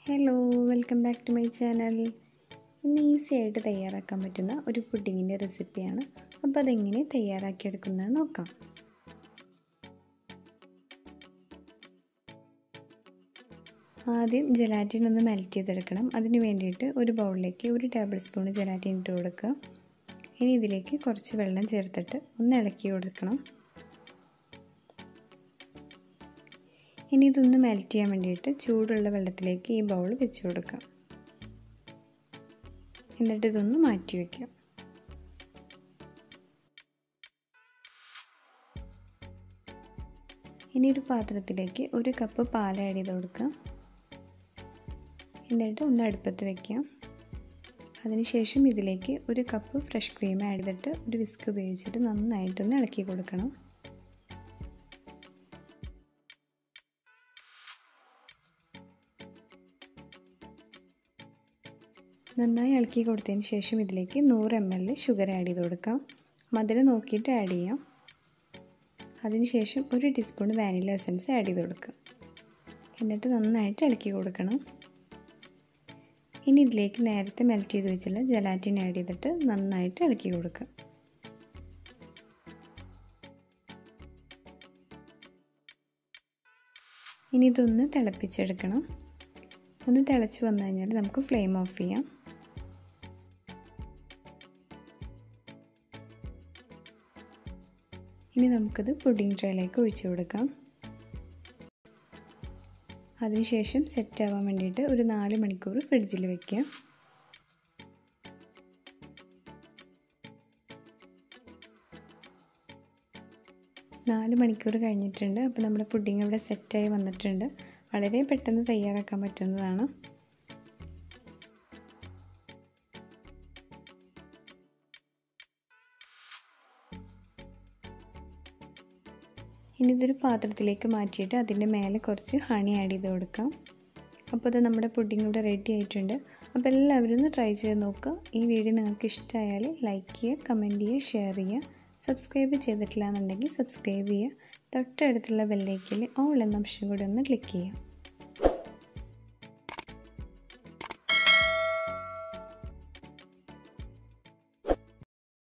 hello welcome back to my channel ഇന്ന് easy ആയിട്ട് തയ്യാറാക്കാൻ പറ്റുന്ന ഒരു പുഡിങ്ങിൻ്റെ റെസിപ്പിയാണ് അപ്പോൾ അതെങ്ങനെ തയ്യാറാക്കിയെടുക്കുന്നത് നോക്കാം ആദ്യം ജലാറ്റിൻ ഒന്ന് മെൽറ്റ് ചെയ്തെടുക്കണം അതിന് വേണ്ടിയിട്ട് ഒരു ബൗളിലേക്ക് ഒരു ടേബിൾ സ്പൂൺ ജലാറ്റിൻ ഇട്ട് കൊടുക്കുക ഇനി ഇതിലേക്ക് കുറച്ച് വെള്ളം ചേർത്തിട്ട് ഒന്ന് ഇളക്കി കൊടുക്കണം ഇനി ഇതൊന്ന് മെൽറ്റ് ചെയ്യാൻ വേണ്ടിയിട്ട് ചൂടുള്ള വെള്ളത്തിലേക്ക് ഈ ബൗൾ വെച്ച് കൊടുക്കാം എന്നിട്ട് ഇതൊന്ന് മാറ്റി വയ്ക്കാം ഇനി ഒരു പാത്രത്തിലേക്ക് ഒരു കപ്പ് പാൽ ആഡ് ചെയ്ത് കൊടുക്കാം എന്നിട്ട് ഒന്ന് അടുപ്പത്ത് വയ്ക്കാം അതിനുശേഷം ഇതിലേക്ക് ഒരു കപ്പ് ഫ്രഷ് ക്രീം ആഡ് ചെയ്തിട്ട് ഒരു വിസ്ക് ഉപയോഗിച്ചിട്ട് നന്നായിട്ടൊന്ന് ഇളക്കി കൊടുക്കണം നന്നായി ഇളക്കി കൊടുത്തതിന് ശേഷം ഇതിലേക്ക് നൂറ് എം എൽ ഷുഗർ ആഡ് ചെയ്ത് കൊടുക്കാം മധുരം നോക്കിയിട്ട് ആഡ് ചെയ്യാം അതിനുശേഷം ഒരു ടീസ്പൂൺ വാനില എസൻസ് ആഡ് ചെയ്ത് കൊടുക്കുക എന്നിട്ട് നന്നായിട്ട് ഇളക്കി കൊടുക്കണം ഇനി ഇതിലേക്ക് നേരത്തെ മെൽറ്റ് ചെയ്ത് വെച്ചുള്ള ജലാറ്റിൻ ആഡ് ചെയ്തിട്ട് നന്നായിട്ട് ഇളക്കി കൊടുക്കുക ഇനി ഇതൊന്ന് തിളപ്പിച്ചെടുക്കണം ഒന്ന് തിളച്ച് വന്നു കഴിഞ്ഞാൽ നമുക്ക് ഫ്ലെയിം ഓഫ് ചെയ്യാം ഇനി നമുക്കത് പുഡിംഗ് ട്രേയിലേക്ക് ഒഴിച്ചു കൊടുക്കാം അതിനുശേഷം സെറ്റ് ആവാൻ വേണ്ടിയിട്ട് ഒരു നാല് മണിക്കൂർ ഫ്രിഡ്ജിൽ വെക്കുക നാല് മണിക്കൂർ കഴിഞ്ഞിട്ടുണ്ട് അപ്പോൾ നമ്മുടെ പുഡിംഗ് ഇവിടെ സെറ്റായി വന്നിട്ടുണ്ട് വളരെ പെട്ടെന്ന് തയ്യാറാക്കാൻ പറ്റുന്നതാണ് ഇനി ഇതൊരു പാത്രത്തിലേക്ക് മാറ്റിയിട്ട് അതിൻ്റെ മേലെ കുറച്ച് ഹണി ആഡ് ചെയ്ത് കൊടുക്കാം അപ്പോൾ അത് നമ്മുടെ പുഡിംഗ് ഇവിടെ റെഡി ആയിട്ടുണ്ട് അപ്പോൾ എല്ലാവരും ഒന്ന് ട്രൈ ചെയ്ത് നോക്കുക ഈ വീഡിയോ നിങ്ങൾക്ക് ഇഷ്ടമായാൽ ലൈക്ക് ചെയ്യുക കമൻറ്റ് ചെയ്യുക ഷെയർ ചെയ്യുക സബ്സ്ക്രൈബ് ചെയ്തിട്ടില്ല എന്നുണ്ടെങ്കിൽ സബ്സ്ക്രൈബ് ചെയ്യുക തൊട്ടടുത്തുള്ള ബെല്ലൈക്കിൽ ഓൾ എന്ന ഓപ്ഷൻ കൂടി ഒന്ന് ക്ലിക്ക് ചെയ്യുക